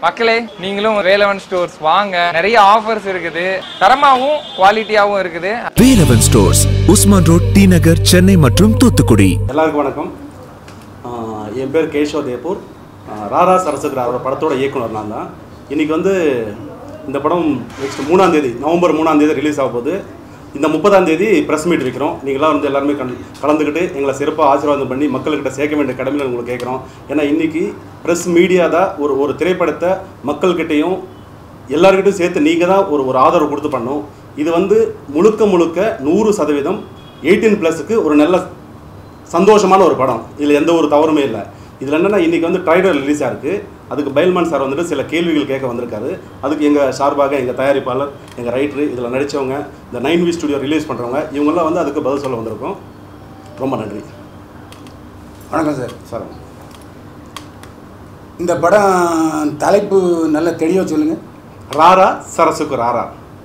மக்களே நீங்களும் வேலவன் ஸ்டோர்ஸ் வாங்க நிறைய ஆஃபர்ஸ் இருக்குது தரமாவும் குவாலிட்டியாவும் இருக்குது Velavan stores Usman road T Nagar Chennai மற்றும் தூத்துக்குடி எல்லாருக்கும் வணக்கம் ஆஹ் என் பேர் கேஷவ் தேப்பூர் ஆஹ் ராரா சரசுக்கு அவரோட படத்தோட இயக்குனர் நான் தான் இன்றைக்கி வந்து இந்த படம் நெக்ஸ்ட் மூணாம் தேதி நவம்பர் மூணாம் தேதி ரிலீஸ் ஆக போகுது இந்த முப்பதாம் தேதி ப்ரெஸ் மீட் வைக்கிறோம் நீங்களாம் வந்து எல்லாருமே கண் கலந்துக்கிட்டு எங்களை சிறப்பாக ஆசீர்வாதம் பண்ணி மக்கள்கிட்ட சேர்க்க வேண்டிய கடமையில் உங்களுக்கு கேட்குறோம் ஏன்னா இன்றைக்கி ப்ரெஸ் மீடியா தான் ஒரு ஒரு திரைப்படத்தை மக்கள்கிட்டையும் எல்லாருக்கிட்டையும் சேர்த்து நீங்கள் தான் ஒரு ஒரு ஆதரவு கொடுத்து பண்ணணும் இது வந்து முழுக்க முழுக்க நூறு சதவீதம் எயிட்டீன் ப்ளஸுக்கு ஒரு நல்ல சந்தோஷமான ஒரு படம் இதில் எந்த ஒரு தவறுமே இல்லை இதில் என்னென்னா இன்றைக்கி வந்து ட்ரைலர் ரிலீஸ் ஆயிருக்கு அதுக்கு பைல்மான் சார் வந்துட்டு சில கேள்விகள் கேட்க வந்திருக்காரு அதுக்கு எங்கள் சார்பாக எங்கள் தயாரிப்பாளர் எங்கள் ரைட்டரு இதில் நடித்தவங்க இந்த நைன் வி ஸ்டுடியோ ரிலீஸ் பண்ணுறவங்க இவங்கெல்லாம் வந்து அதுக்கு பதில் சொல்ல வந்திருக்கோம் ரொம்ப நன்றி வணக்கம் சார் சார் இந்த படம் தலைப்பு நல்ல தெளிவாக சொல்லுங்கள் ராரா சரசுக்கு ராரா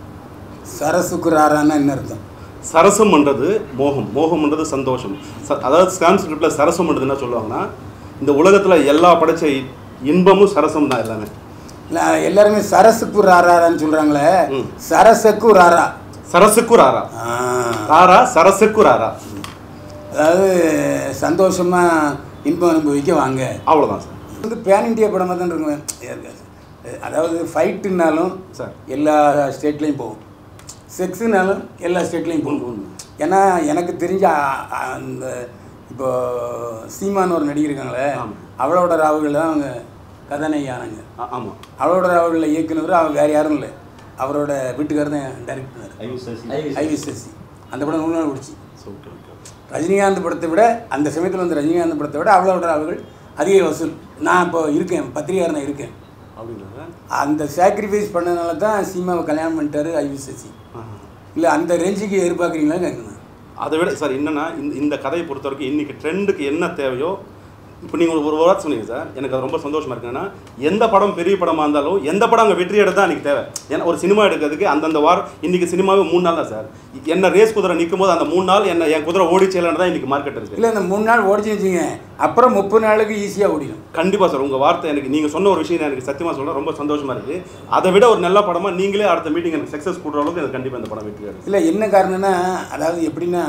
சரசுக்கு ராரான்னா என்ன அர்த்தம் சரசம்ன்றது மோகம் மோகம்ன்றது சந்தோஷம் ச அதாவது சான்ஸ்கிரிப்டில் சரசம்ன்றது என்ன சொல்லுவாங்கன்னா இந்த உலகத்தில் எல்லா படைச்ச இ- இன்பமும் சரசம் தான் எல்லாமே இல்லை எல்லாருமே சரசுக்கு ராரான்னு சொல்கிறாங்களே ம். சரசக்கு ராரா சரசுக்கு ராரா ஆ, ராரா சரசுக்கு ராரா அதாவது சந்தோஷமாக இன்பம் அனுபவிக்க வாங்க அவ்வளோதான் சார் இது வந்து பேன் இண்டியா படமாக தான் இருக்குங்க அதாவது ஃபைட்டுனாலும் சார். எல்லா ஸ்டேட்லேயும் போகும் செக்ஸுனாலும் எல்லா ஸ்டேட்லேயும் போகும் ஏன்னா எனக்கு தெரிஞ்ச அ- அ- அந்த இப்போ சீமான் ஒரு நடிகர் இருக்காங்களே ஆமா. அவளோட ராவுகள் தான் அவங்க கதாநாயகி ஆனாங்க ஆ- ஆமாம் அவளோட ராவுகளில் இயக்குனவர் அவர் வேறு யாரும் இல்லை அவரோட வீட்டுக்காரர் தான் டைரக்ட் பண்ணார் ஐவி சசி அந்த படம் நூறு நாள் முடிச்சு ஓகே ஓகே ரஜினிகாந்த் படத்தை விட அந்த சமயத்தில் வந்து ரஜினிகாந்த் படத்தை விட அவளோட ராவுகள் அதிக வசூல் நான் இப்போ இருக்கேன் பத்திரிகாரன் இருக்கேன் அப்படிங்களா அந்த சாக்ரிஃபைஸ் பண்ணனால தான் சீமாவை கல்யாணம் பண்ணிட்டாரு ஐவி சசி இல்லை அந்த ரேஞ்சுக்கு எதிர்பார்க்குறீங்களா கேட்கணும் அதை விட சார் என்னன்னா இந்த இந்த கதையை பொறுத்த வரைக்கும் இன்னைக்கு ட்ரெண்டுக்கு என்ன தேவையோ இப்போ நீங்கள் ஒரு ஒரு வார்த்தை சொன்னீங்க சார் எனக்கு அது ரொம்ப சந்தோஷமா இருக்குன்னா எந்த படம் பெரிய படமாக இருந்தாலும் எந்த படம் அங்கே வெற்றி எடுத்தா எனக்கு தேவை ஏன்னா ஒரு சினிமா எடுக்கிறதுக்கு அந்தந்த வாரம் இன்னைக்கு சினிமாவே மூணு நாள் தான் சார் என்ன ரேஸ் குதிரை நிற்கும் போது அந்த மூணு நாள் என்ன என் குதிரை ஓடிச்சேலன்னு தான் இன்னைக்கு மார்க்கெட் இருக்கு இல்லை இந்த மூணு நாள் ஓடிச்சு வச்சுங்க அப்புறம் முப்பது நாளுக்கு ஈஸியாக ஓடிடும் கண்டிப்பாக சார் உங்கள் வார்த்தை எனக்கு நீங்கள் சொன்ன ஒரு விஷயம் எனக்கு சத்தியமாக சொல்ல ரொம்ப சந்தோஷமா இருக்கு அதை விட ஒரு நல்ல படமாக நீங்களே அடுத்த மீட்டிங் எனக்கு சக்ஸஸ் கொடுற அளவுக்கு எனக்கு கண்டிப்பாக இந்த படம் வெற்றி எடுக்கும் இல்லை என்ன காரணம்னா அதாவது எப்படின்னா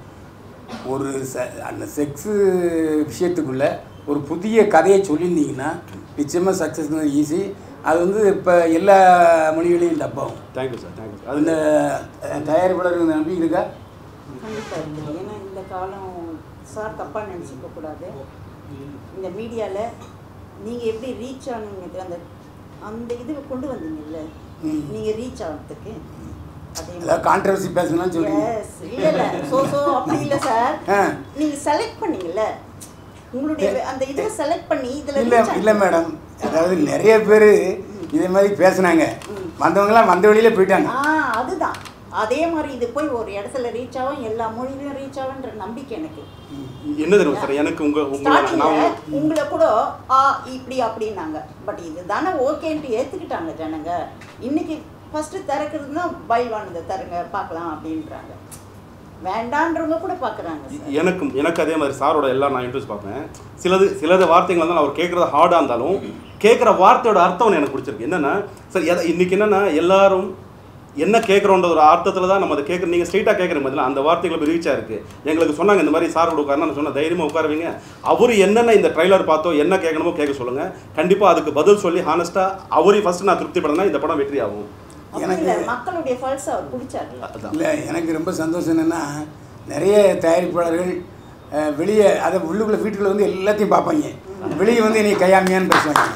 ஒரு ச அந்த செக்ஸு விஷயத்துக்குள்ள ஒரு புதிய கதையை சொல்லியிருந்தீங்கன்னா நிச்சயமாக சக்ஸஸ் ஈஸி அது வந்து இப்போ எல்லா மொழிகளையும் டப்பாகும் தேங்க்யூ சார் தேங்க்யூ சார் அது அது இந்த அஹ், தயாரிப்பாளர்கள் நம்பி இருக்கா கண்டிப்பாக இருக்குது ஏன்னா இந்த காலம் சார் தப்பாக நினச்சிக்க கூடாது இந்த மீடியாவில் நீங்கள் எப்படி ரீச் ஆனீங்க அந்த அந்த இது கொண்டு வந்தீங்கல்ல ம். நீங்கள் ரீச் ஆகிறதுக்கு அதே அதாவது கான்ட்ரவர்சி பேசணும்னு சொல்றீங்க எஸ் இல்லை இல்லை ஸோ ஸோ அப்படி இல்லை சார் ஆ. நீங்கள் செலக்ட் பண்ணீங்கல்ல உங்களுடைய அந்த இதை செலக்ட் பண்ணி இதில் இல்லை இல்லை மேடம் அதாவது நிறைய பேர் இதே மாதிரி பேசுனாங்க வந்தவங்களாம் வந்த வழியில போயிட்டாங்க ஆ அதுதான் அதே மாதிரி இது போய் ஒரு இடத்துல ரீச் ஆகும் எல்லா மொழியிலும் ரீச் ஆகுன்ற நம்பிக்கை எனக்கு என்ன தெரியும் சார் எனக்கு உங்கள் உங்களை நான் ஸ்டார்டிங்ல உங்க- உங்களை கூட ஆ இப்படி அப்படின்னாங்க பட் இது தானே ஓகேன்ட்டு ஏற்றுக்கிட்டாங்க ஜனங்க இன்னைக்கு ஃபர்ஸ்ட் திறக்கிறதுனா பைவானதை தருங்க பார்க்கலாம் அப்படின்றாங்க வேண்டான்றவங்க கூட பார்க்குறாங்க எனக்கும் எனக்கு அதே மாதிரி சாரோட எல்லா நான் இன்ட்ரெஸ்ட் பார்ப்பேன் சிலது சிலது வார்த்தைகள் இருந்தாலும் அவர் கேட்குறது ஹார்டாக இருந்தாலும் கேட்குற வார்த்தையோட அர்த்தம் எனக்கு பிடிச்சிருக்கு என்னென்னா சார் எதை இன்னைக்கு என்னென்னா எல்லாரும் என்ன கேட்குறோன்ற ஒரு அர்த்தத்தில் தான் நம்ம அதை கேட்குற நீங்கள் ஸ்ட்ரைட்டாக கேட்குறீங்க பதில் அந்த வார்த்தைகள் போய் ரீச் ஆயிருக்கு எங்களுக்கு சொன்னாங்க இந்த மாதிரி சார் உட்காருன்னு நான் சொன்ன தைரியமாக உட்காருவீங்க அவர் என்னென்ன இந்த ட்ரைலர் பார்த்தோ என்ன கேட்கணுமோ கேட்க சொல்லுங்கள் கண்டிப்பாக அதுக்கு பதில் சொல்லி ஹானஸ்ட்டாக அவரையும் ஃபஸ்ட்டு நான் திருப்திப்படனா இந்த படம் வெற்றி ஆகும் அப்படி இல்லை மக்களுடைய பல்ஸ் அவர் பிடிச்சாரு அதுதான் இல்லை எனக்கு ரொம்ப சந்தோஷம் என்னென்னா நிறைய தயாரிப்பாளர்கள் அஹ், வெளியே அதை உள்ளுக்குள்ளே வீட்டுக்குள்ள வந்து எல்லாத்தையும் பார்ப்பாங்க வெளியே வந்து என்னை கையாமியான்னு பேசுவாங்க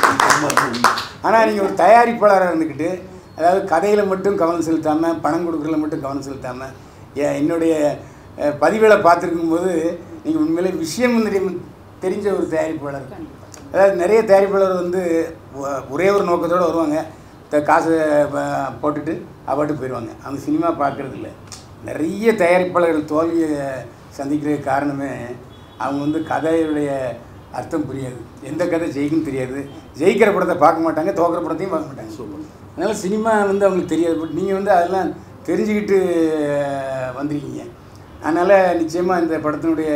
ஆனால் நீங்கள் ஒரு தயாரிப்பாளராக இருந்துக்கிட்டு அதாவது கதையில் மட்டும் கவனம் செலுத்தாமல் பணம் கொடுக்குறதுல மட்டும் கவனம் செலுத்தாமல் ஏன் என்னுடைய அஹ், பதிவுகளை பார்த்துருக்கும் போது நீங்கள் உண்மையிலே விஷயம் தெரியும் தெரிஞ்ச ஒரு தயாரிப்பாளர் அதாவது நிறைய தயாரிப்பாளர் வந்து ஒ- ஒரே ஒரு நோக்கத்தோடு வருவாங்க த காசை ப- போட்டுட்டு அப்பாட்டு போயிடுவாங்க அவங்க சினிமா பார்க்குறது இல்லை நிறைய தயாரிப்பாளர்கள் தோல்வியை சந்திக்கிறதுக்கு காரணமே அவங்க வந்து கதையுடைய அர்த்தம் புரியாது எந்த கதை ஜெயிக்குன்னு தெரியாது ஜெயிக்கிற படத்தை பார்க்க மாட்டாங்க தோக்கிற படத்தையும் பார்க்க மாட்டாங்க அதனால் சினிமா வந்து அவங்களுக்கு தெரியாது பட் நீங்கள் வந்து அதெல்லாம் தெரிஞ்சுக்கிட்டு வந்திருக்கீங்க அதனால் நிச்சயமாக இந்த படத்தினுடைய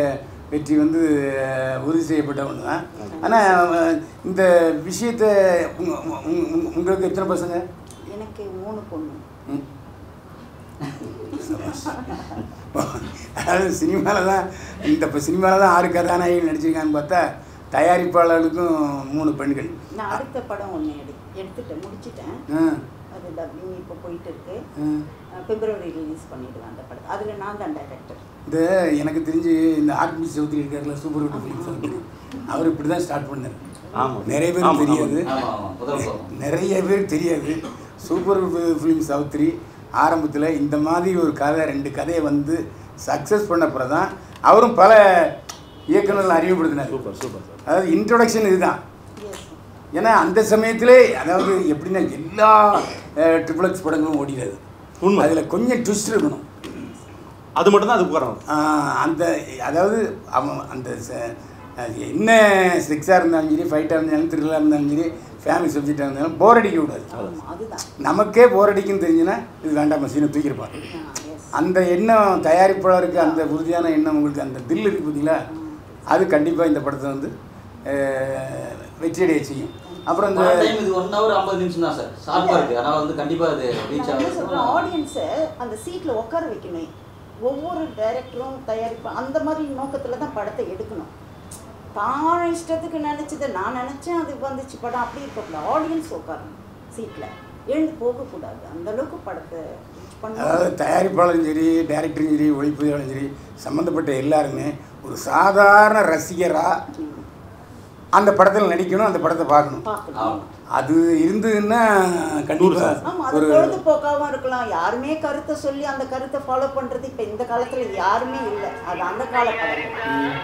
வெற்றி வந்து அஹ், உறுதி செய்யப்பட்ட ஒன்று தான் ஆனால் இந்த விஷயத்தை உங்க- உங்க- உங்க- உங்களுக்கு எத்தனை பசங்க எனக்கு மூணு பொண்ணு ம். சபாஷ். அதாவது சினிமாவில் தான் இந்த இப்போ சினிமாவில் தான் ஆறு கதாநாயகி நடிச்சிருக்கான்னு பார்த்தா தயாரிப்பாளர்களுக்கும் மூணு பெண்கள் நான் அடுத்த படம் ஒன்று எடு எடுத்துட்டேன் முடிச்சிட்டேன் ஆ, அது டப்பிங் இப்போ போயிட்டு இருக்கு ஆ. அஹ் பிப்ரவரி ரிலீஸ் பண்ணிடுவேன் அந்த படத்தை அதில் நான் தான் டைரக்டர் இந்த எனக்கு தெரிஞ்சு இந்த ஆர்பி சௌத்ரி இருக்கார்ல சூப்பர் ஹிட் ஃபிலிம் சௌத்ரி அவர் இப்படி தான் ஸ்டார்ட் பண்ணார் ஆமாம். நிறைய ஆமாம், பேருக்கு தெரியாது ஆமா ஆமா முதல் படம் நிறைய பேருக்கு தெரியாது சூப்பர் ஃபிலிம் சௌத்ரி ஆரம்பத்தில் இந்த மாதிரி ஒரு கதை ரெண்டு கதையை வந்து சக்ஸஸ் பண்ண பிறகு தான் அவரும் பல இயக்குநர்கள் அறிமுகப்படுத்தினார் சூப்பர் சூப்பர் சார் அதாவது இன்ட்ரொடக்ஷன் இதுதான் எஸ் ஏன்னா அந்த சமயத்திலே அதாவது எப்படின்னா எல்லா ட்ரிபிள் எக்ஸ் படங்களும் ஓடிடாது உண்மை. அதில் கொஞ்சம் ட்விஸ்ட் இருக்கணும் அது மட்டும் தான் அது உட்காரணும் ஆஹ் அந்த அதாவது அவன் அந்த ச- அது என்ன செக்ஸாக இருந்தாலும் சரி ஃபைட்டாக இருந்தாலும் த்ரில்லாக இருந்தாலும் சரி ஃபேமிலி சப்ஜெக்டாக இருந்தாலும் போர் அடிக்க கூடாது ஆமாம் அதுதான் நமக்கே போர் அடிக்குன்னு தெரிஞ்சுன்னா இது வேண்டாம் மசீனை தூக்கியிருப்பான் எஸ் அந்த எண்ணம் தயாரிப்பாளருக்கு அந்த உறுதியான எண்ணம் உங்களுக்கு அந்த தில் இருக்கு பார்த்தீங்களா அது கண்டிப்பாக இந்த படத்தை வந்து அஹ், வெற்றியடைய செய்யும் அப்புறம் இந்த டைம் இது ஒன் ஹவர் ஐம்பது நிமிஷம் தான் சார் ஷார்ப்பா இருக்கு அதனால வந்து கண்டிப்பா அது ரீச் நான் என்ன சொல்கிறேன் ஆகும் ஆடியன்ஸை அந்த சீட்டில் உட்கார வைக்கணும் ஒவ்வொரு டைரக்டரும் தயாரிப்பு அந்த மாதிரி நோக்கத்தில் தான் படத்தை எடுக்கணும் தான் இஷ்டத்துக்கு நினச்சதை நான் நினச்சேன் அது வந்துச்சு படம் அப்படி இருக்கக்கூடாது ஆடியன்ஸ் உட்காரணும் சீட்டில் எழுந்து போகக்கூடாது அந்த அளவுக்கு படத்தை reach அதாவது பண்ணணும் தயாரிப்பாளரும் சரி டைரக்டரும் சரி ஒளிப்பதிவாளரும் சரி சம்மந்தப்பட்ட எல்லாருமே ஒரு சாதாரண ரசிகராக அந்த படத்தில் நடிக்கணும் அந்த படத்தை பார்க்கணும் பார்க்கணும் அது இருந்ததுன்னா கண்டிப்பாக ஆமா அது ஒரு பொழுதுபோக்காகவும் இருக்கலாம் யாருமே கருத்தை சொல்லி அந்த கருத்தை ஃபாலோ பண்றது இப்ப இந்த காலத்துல யாருமே இல்லை அது அந்த கால படம்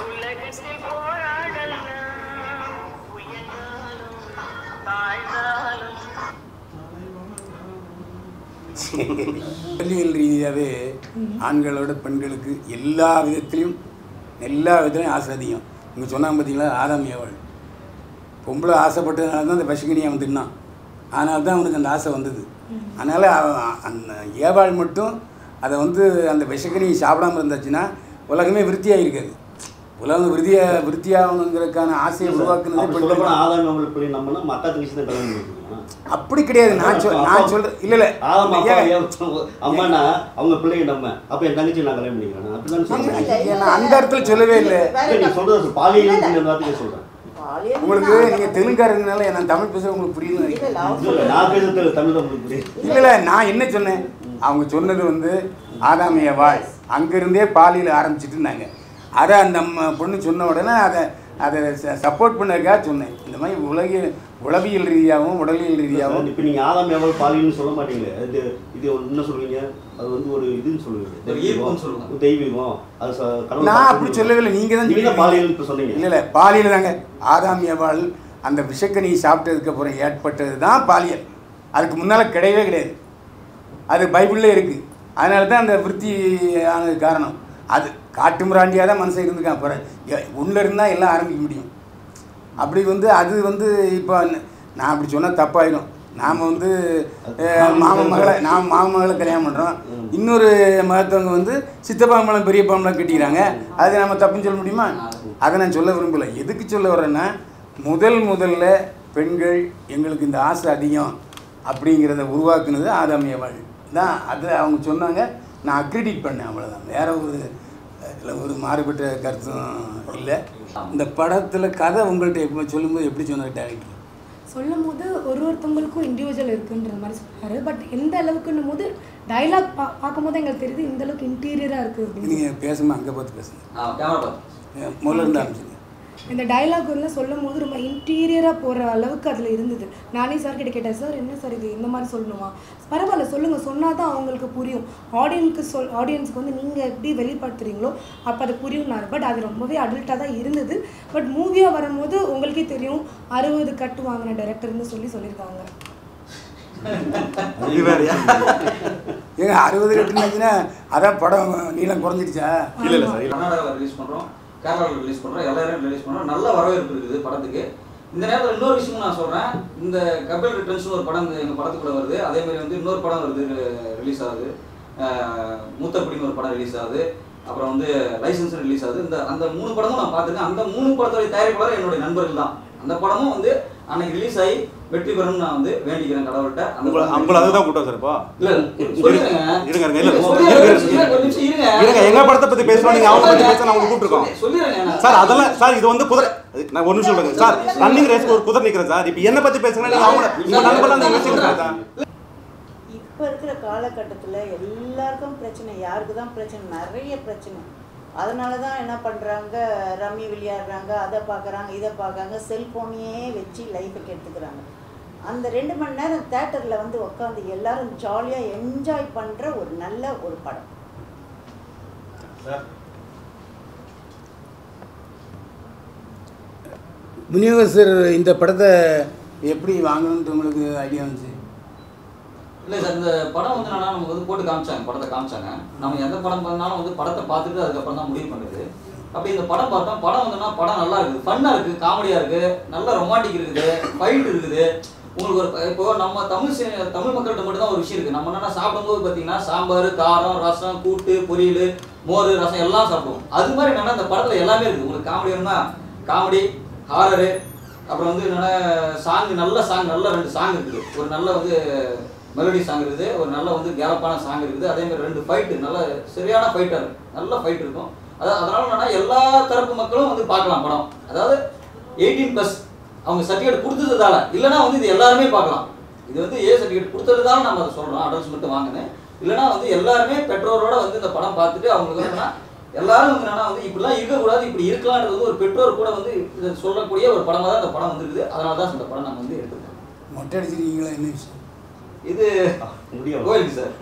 பள்ளிகள் ரீதியாகவே ஆண்களோட பெண்களுக்கு எல்லா விதத்திலையும் எல்லா விதத்துலையும் ஆசை அதிகம் இங்கே சொன்னாங்க பார்த்தீங்களா ஆதாம் ஏவாள் பொம்பளை ஆசைப்பட்டதுனால தான் அந்த பசுகினி அவன் தின்னான் அதனால தான் அவனுக்கு அந்த ஆசை வந்தது அதனால் அவன் அந்த ஏவாள் மட்டும் அதை வந்து அந்த விஷக்கனியை சாப்பிடாம இருந்தாச்சுன்னா உலகமே விருத்தியாக இருக்காது உலகம் விருத்தியா விருத்தியாகணுங்கிறதுக்கான ஆசையை உருவாக்குனதே அப்படி பெண்கள் சொல்லப்போனா தான். ஆதாம் நம்மளுக்கு பிள்ளை நம்பினா மத்த தங்கச்சி தான் கல்யாணம் பண்ணிக்கணும் அப்படி கிடையாது நான் சொல் நான் சொல்கிறேன் இல்லை ஆதாம் அப்பா இல்லை ஏன் அம்மானா அவங்க பிள்ளைங்க நம்ம அப்ப என் தங்கச்சி நான் கல்யாணம் பண்ணிக்கிறேன் அப்படிதான் சொல்றேன் நான் அந்த இடத்துல சொல்லவே இல்லை இல்ல, நீ சொல்றது பாலியல் இந்த வார்த்தையை சொல்றேன் பாலியல் உங்களுக்கு நீங்கள் தெலுங்காரங்கனால நான் தமிழ் பேசுறது உங்களுக்கு புரியுதுன்னு இல்ல, நினைக்கிறேன் இல்ல, அவர் இல்ல, நான் பேசுறது தமிழ் தான் உங்களுக்கு புரியுது இல்லை இல்லை நான் என்ன சொன்னேன் அவங்க சொன்னது வந்து ஆதாமிய வாழ் அங்கேருந்தே பாலியல் ஆரம்பிச்சிட்டு இருந்தாங்க அதை அந்த அம்மா பொண்ணு சொன்ன உடனே அதை அதை சப்போர்ட் பண்ணதுக்காக சொன்னேன் இந்த மாதிரி உலக உளவியல் ரீதியாகவும் உடலியல் ரீதியாகவும் இப்ப நீங்க ஆதாம் எவ்வளவு பாலியல்னு சொல்ல மாட்டீங்களே இது இது ஒரு என்ன சொல்றீங்க அது வந்து ஒரு இதுன்னு சொல்லுவீங்க ஒரு ஈர்ப்புன்னு சொல்லுவாங்க. தெய்வீகம் அது ச- கடவுள் நான் அப்படி சொல்லவே இல்லை நீங்கள் தான் நீங்க தான் சொல்லிருக்கீங்க. பாலியல் இப்ப சொன்னீங்க இல்லை இல்லை பாலியல் தாங்க ஆதாமிய வாழ் அந்த விஷக்கனி சாப்பிட்டதுக்கு அப்புறம் ஏற்பட்டது தான் பாலியல் அதுக்கு முன்னால் கிடையவே கிடையாது அது பைபிளில் இருக்குது அதனால தான் அந்த விருத்தி ஆனது காரணம் அது காட்டு மிராண்டியாக தான் மனுஷன் இருந்துக்கான் அப்புறம் உள்ளே இருந்தால் எல்லாம் ஆரம்பிக்க முடியும் அப்படி வந்து அது வந்து இப்போ நான் அப்படி சொன்னால் தப்பாயிடும் நாம் வந்து அஹ், மாமன் மகளை நாம் மாமன் மகளை கல்யாணம் பண்ணுறோம் இன்னொரு மகத்தவங்க வந்து சித்தப்பா மலம் பெரியப்பா மலம் கட்டிக்கிறாங்க அது நம்ம தப்புன்னு சொல்ல முடியுமா அதை நான் சொல்ல விரும்பலை எதுக்கு சொல்ல வரேன்னா முதல் முதல்ல பெண்கள் எங்களுக்கு இந்த ஆசை அதிகம் அப்படிங்கிறத உருவாக்குனது ஆதாமியவாள் தான் அது அவங்க சொன்னாங்க நான் அக்ரிடிட் பண்ணேன் அவ்வளோதான் வேற ஒரு இதில் ஒரு மாறுபட்ட கருத்தும் இல்லை இந்த படத்தில் கதை உங்கள்கிட்ட எப்போ சொல்லும்போது எப்படி சொன்னார் டேரக்டர் சொல்லும் போது ஒரு ஒருத்தவங்களுக்கும் இண்டிவிஜுவல் இருக்குன்ற மாதிரி சொன்னாரு பட் எந்த அளவுக்குன்னும் போது டைலாக் பா பார்க்கும்போது எங்களுக்கு தெரியுது இந்த அளவுக்கு இன்டீரியராக இருக்குது அப்படின்னு நீங்கள் பேசுமா அங்கே பார்த்து பேசுங்க ஆ கேமரா பார்த்து ஏன் முதல்ல இருந்து ஆரம்பிச்சுங்க இந்த டைலாக் வந்து சொல்லும் போது ரொம்ப இன்டீரியராக போகிற அளவுக்கு அதில் இருந்தது நானே சார் கிட்ட கேட்டேன் சார் என்ன சார் இது இந்த மாதிரி சொல்லணுமா பரவாயில்ல சொல்லுங்கள் சொன்னால் தான் அவங்களுக்கு புரியும் ஆடியன்ஸுக்கு சொல் ஆடியன்ஸுக்கு வந்து நீங்கள் எப்படி வெளிப்படுத்துறீங்களோ அப்போ அது புரியும்னாரு பட் அது ரொம்பவே அடல்ட்டாக தான் இருந்தது பட் மூவியாக வரும்போது உங்களுக்கே தெரியும் அறுபது கட்டு வாங்கின டைரக்டர்னு சொல்லி சொல்லியிருக்காங்க இது வேறையா ஏங்க அறுபது கட்டுனாச்சுன்னா அதான் படம் நீளம் குறைஞ்சிருச்சா இல்லை இல்லை சார் இல்லை கர்நாடகாவில் ரிலீஸ் பண்ணுறோம் கேரளாவில் ரிலீஸ் பண்ணுறோம் எல்லா இடமும் ரிலீஸ் பண்ணுறோம் நல்ல வரவேற்பு இருக்குது படத்துக்கு இந்த நேரத்தில் இன்னொரு விஷயமும் நான் சொல்கிறேன் இந்த கபில் ரிட்டர்ன்ஸ்னு ஒரு படம் எங்கள் படத்துக்குள்ள வருது அதே மாதிரி வந்து இன்னொரு படம் வருது ரிலீஸ் ஆகுது அஹ் மூத்தக்குடின்னு ஒரு படம் ரிலீஸ் ஆகுது அப்புறம் வந்து லைசன்ஸ் ரிலீஸ் ஆகுது இந்த அந்த மூணு படமும் நான் பார்த்துருக்கேன் அந்த மூணு படத்தோட தயாரிப்பாளர் என்னுடைய நண்பர்கள் தான் அந்த படமும் வந்து அன்னைக்கு ரிலீஸ் ஆகி வெற்றி பெறும்னு நான் வந்து வேண்டிக்கிறேன் கடவுள்கிட்ட அந்த உங்களை படம் உங்களை அதுதான் கூட்டம் சார் இப்போ இல்ல சொல்லிடுங்க இருங்க இருங்க இல்ல சொல்லிடுங்க, இருங்க, சொல்லிடுங்க, ஒரு நிமிஷம் இருங்க. இருங்க எங்க படத்தை பத்தி பேசணும் நீங்க அவங்க பத்தி பேச நாங்க கூப்பிட்டுருக்கோம் சொல்லிடுங்க நான். சார் அதெல்லாம் சார் இது வந்து குதிரை நான் ஒரு நிமிஷம் சொல்றேன் சார் ரன்னிங் ரேஸ்க்கு ஒரு குதிரை நிக்கிறேன் சார் இப்போ என்ன பத்தி பேசுறேன் நீங்க அவங்க உங்க நண்பர்லாம் நீங்க வச்சுக்கிறேன் சார் இப்போ இருக்கிற காலகட்டத்தில் எல்லாருக்கும் பிரச்சனை யாருக்கு தான் பிரச்சனை நிறைய பிரச்சனை அதனால தான் என்ன பண்ணுறாங்க ரம்மி விளையாடுறாங்க அதை பார்க்குறாங்க இதை பார்க்குறாங்க செல்ஃபோனையே வச்சு லைஃபை கெடுத்துக்கிறாங்க அந்த ரெண்டு மணி நேரம் தேட்டரில் வந்து உட்காந்து எல்லாரும் ஜாலியாக என்ஜாய் பண்ணுற ஒரு நல்ல ஒரு படம் விநியோகஸ்தர் இந்த படத்தை எப்படி வாங்கணும்னு உங்களுக்கு ஐடியா வந்துச்சு இல்ல சார் இந்த படம் வந்து என்னன்னா நமக்கு வந்து போட்டு காமிச்சாங்க படத்தை காமிச்சாங்க நம்ம எந்த படம் பண்ணாலும் வந்து படத்தை பார்த்துட்டு அதுக்கப்புறம் தான் முடிவு பண்ணுறது அப்படி இந்த படம் பார்த்தோம் படம் வந்துன்னா படம் நல்லா இருக்குது ஃபன்னாக இருக்குது காமெடியாக இருக்குது நல்ல ரொமான்டிக் இருக்குது ஃபைட் இருக்குது உங்களுக்கு ஒரு இப்போ நம்ம தமிழ் சி தமிழ் மக்கள்கிட்ட மட்டும் தான் ஒரு விஷயம் இருக்குது நம்ம என்னன்னா சாப்பிடும்போது பார்த்தீங்கன்னா சாம்பார் காரம் ரசம் கூட்டு பொரியல் மோர் ரசம் எல்லாம் சாப்பிடுவோம் அது மாதிரி என்னன்னா இந்த படத்தில் எல்லாமே இருக்குது உங்களுக்கு காமெடி வேணும்னா காமெடி ஹாரரு அப்புறம் வந்து என்னன்னா சாங் நல்ல சாங் நல்ல ரெண்டு சாங் இருக்குது ஒரு நல்ல வந்து மெலடி சாங் இருக்குது ஒரு நல்ல வந்து கேலப்பான சாங் இருக்குது அதே மாதிரி ரெண்டு ஃபைட்டு நல்ல சரியான ஃபைட்டர் நல்ல ஃபைட் இருக்கும் அதாவது அதனால என்னன்னா எல்லா தரப்பு மக்களும் வந்து பார்க்கலாம் படம் அதாவது எயிட்டீன் ப்ளஸ் அவங்க சர்டிஃபிகேட் கொடுத்ததால இல்லைன்னா வந்து இது எல்லாருமே பார்க்கலாம் இது வந்து ஏ சர்டிஃபிகேட் கொடுத்ததுனால நம்ம அதை சொல்றோம் அடல்ட்ஸ் மட்டும் வாங்கினேன் இல்லைன்னா வந்து எல்லாருமே பெற்றோரோட வந்து இந்த படம் பார்த்துட்டு அவங்களுக்கு வந்து என்னன்னா எல்லாரும் வந்து என்னன்னா வந்து இப்படிலாம் இருக்கக்கூடாது இப்படி இருக்கலான்றது வந்து ஒரு பெற்றோர் கூட வந்து இதை சொல்லக்கூடிய ஒரு படமாக தான் இந்த படம் வந்திருக்குது அதனால தான் இந்த படம் நாங்கள் வந்து எடுத்துருக்கோம் மொட்டை அடிச்சிருக்கீங்களா என்ன விஷயம் இது முடியாது கோயிலுக்கு சார்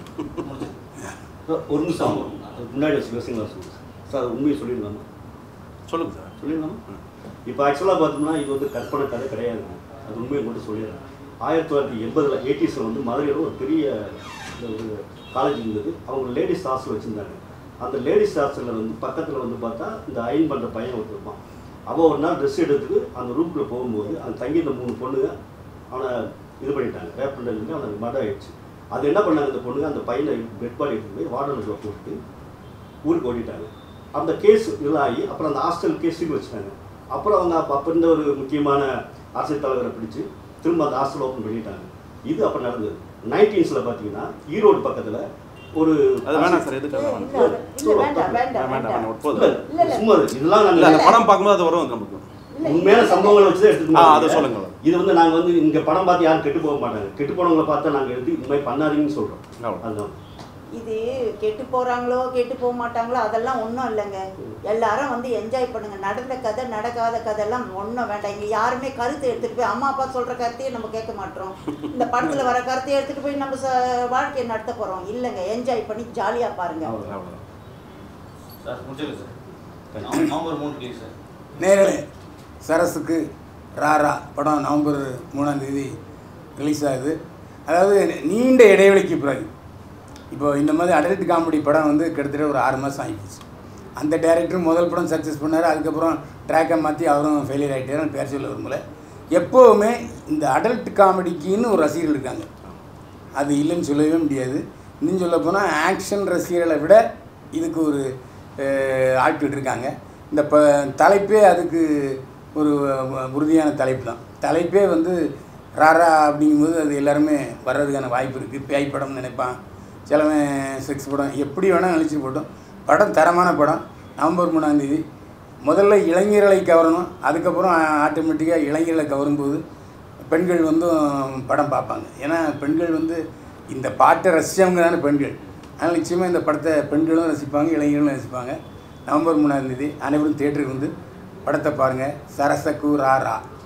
சார், ஒரு நிமிஷம் அதுக்கு முன்னாடி வச்சு பேசுங்களா சொல்லுங்க சார் அது உண்மையை சொல்லிடலாமா சொல்லுங்க சார் சொல்லிடலாமா இப்போ ஆக்சுவலாக பார்த்தோம்னா இது வந்து கற்பனை கதை கிடையாதுங்க அது உண்மையை மட்டும் சொல்லிடுறேன் ஆயிரத்தி தொள்ளாயிரத்தி எண்பதில் எயிட்டிஸில் வந்து மதுரையில் ஒரு பெரிய இந்த ஒரு காலேஜ் இருந்தது அவங்க லேடிஸ் ஹாஸ்டல் வச்சுருந்தாங்க அந்த லேடிஸ் ஹாஸ்டலில் வந்து பக்கத்தில் வந்து பார்த்தா இந்த அயன் பண்ணுற பையன் ஒருத்தர் இருப்பான் அவன் ஒரு நாள் ட்ரெஸ் எடுத்துட்டு அந்த ரூம்குள்ளே போகும்போது அந்த தங்கியிருந்த மூணு பொண்ணுங்க அவனை இது பண்ணிட்டாங்க ரேப் பண்ணுறதுக்கு அவனுக்கு மர்டர் ஆயிடுச்சு அது என்ன பண்ணாங்க அந்த பொண்ணுங்க அந்த பையனை பெட் பாடி எடுத்து போய் வார்டனுக்குள்ள போட்டு ஊருக்கு ஓட்டிட்டாங்க அந்த கேஸ் இதாகி அப்புறம் அந்த ஹாஸ்டல் கேஸுக்கு வச்சுட்டாங்க அப்புறம் அவங்க அப்போ அப்போ இருந்த ஒரு முக்கியமான அரசியல் தலைவரை பிடிச்சு திரும்ப அந்த ஹாஸ்டல் ஓப்பன் பண்ணிட்டாங்க இது அப்போ நடந்தது நைன்டீன்ஸில் பார்த்தீங்கன்னா ஈரோடு பக்கத்தில் ஒரு அது வேணாம் சார் எதுக்கு இல்ல, வேணாம் இல்ல, இல்ல, வேண்டாம் வேண்டாம் வேண்டாம் வேண்டாம் வேண்டாம் போதும் இல்ல, இல்ல. சும்மா இரு. இதெல்லாம் இல்ல அந்த நாங்கள் படம் பார்க்கும்போது அது வரும் நமக்கு இல்ல, உண்மையான இது- சம்பவங்களை வச்சு தான் ஆ, எடுத்துக்கணும் அதை சொல்லுங்க. இது வந்து நாங்கள் வந்து இங்கே படம் பார்த்து யாரும் கெட்டு போக மாட்டாங்க கெட்டு போனவங்களை பார்த்தா நாங்கள் எடுத்து இந்த மாதிரி பண்ணாதீங்கன்னு சொல்கிறோம் அவ்வளோ. அதுதான் இது கெட்டு போறாங்களோ கெட்டு போக மாட்டாங்களோ அதெல்லாம் ஒன்றும் இல்லைங்க எல்லாரும் வந்து என்ஜாய் பண்ணுங்க நடந்த கதை நடக்காத கதையெல்லாம் ஒன்றும் வேண்டாம் இங்கே யாருமே கருத்து எடுத்துட்டு போய் அம்மா அப்பா சொல்ற கருத்தையே நம்ம கேட்க மாட்டோம் இந்த படத்துல வர கருத்தையை எடுத்துட்டு போய் நம்ம ச- வாழ்க்கையை நடத்த போறோம் இல்லைங்க என்ஜாய் பண்ணி ஜாலியா பாருங்க அவ்வளோ சார் முடிச்சிருக்கு சார் நவ- நவம்பர் மூணு ரிலீஸ் சார் நேரலே சரஸுக்கு ராரா படம் நவம்பர் மூணாம் தேதி ரிலீஸ் ஆகுது அதாவது நீண்ட இடைவெளிக்கு பிறகு இப்போ இந்த மாதிரி அடல்ட் காமெடி படம் வந்து கிட்டத்தட்ட ஒரு ஆறு மாதம் ஆகிடுச்சு அந்த டேரக்டர் முதல் படம் சக்ஸஸ் பண்ணார் அதுக்கப்புறம் ட்ராக்கை மாற்றி அவரும் ஃபெயிலியர் ஆகிட்டார் பேர் சொல்ல விரும்பல எப்போவுமே இந்த அடல்ட் காமெடிக்குன்னு ஒரு ரசிகர்கள் இருக்காங்க அது இல்லைன்னு சொல்லவே முடியாது இன்னும் சொல்ல போனால் ஆக்ஷன் ரசிகர்களை விட இதுக்கு ஒரு அஹ், ஆட்கள் இருக்காங்க இந்த ப தலைப்பே அதுக்கு ஒரு அஹ், உறுதியான தலைப்பு தான் தலைப்பே வந்து ராரா அப்படிங்கும்போது அது எல்லாருமே வர்றதுக்கான வாய்ப்பு இருக்குது பேய் படம்னு நினைப்பான் சிலவன் செக்ஸ் படம் எப்படி வேணால் நினச்சி போட்டோம் படம் தரமான படம் நவம்பர் மூணாம் தேதி முதல்ல இளைஞர்களை கவரணும் அதுக்கப்புறம் ஆட்டோமேட்டிக்காக இளைஞர்களை கவரும்போது பெண்கள் வந்து படம் பார்ப்பாங்க ஏன்னா பெண்கள் வந்து இந்த பாட்டை ரசித்தவங்க தானே பெண்கள் அதனால் நிச்சயமாக இந்த படத்தை பெண்களும் ரசிப்பாங்க இளைஞர்களும் ரசிப்பாங்க நவம்பர் மூணாம் தேதி அனைவரும் தேட்டருக்கு வந்து படத்தை பாருங்கள் சரசக்கு ராரா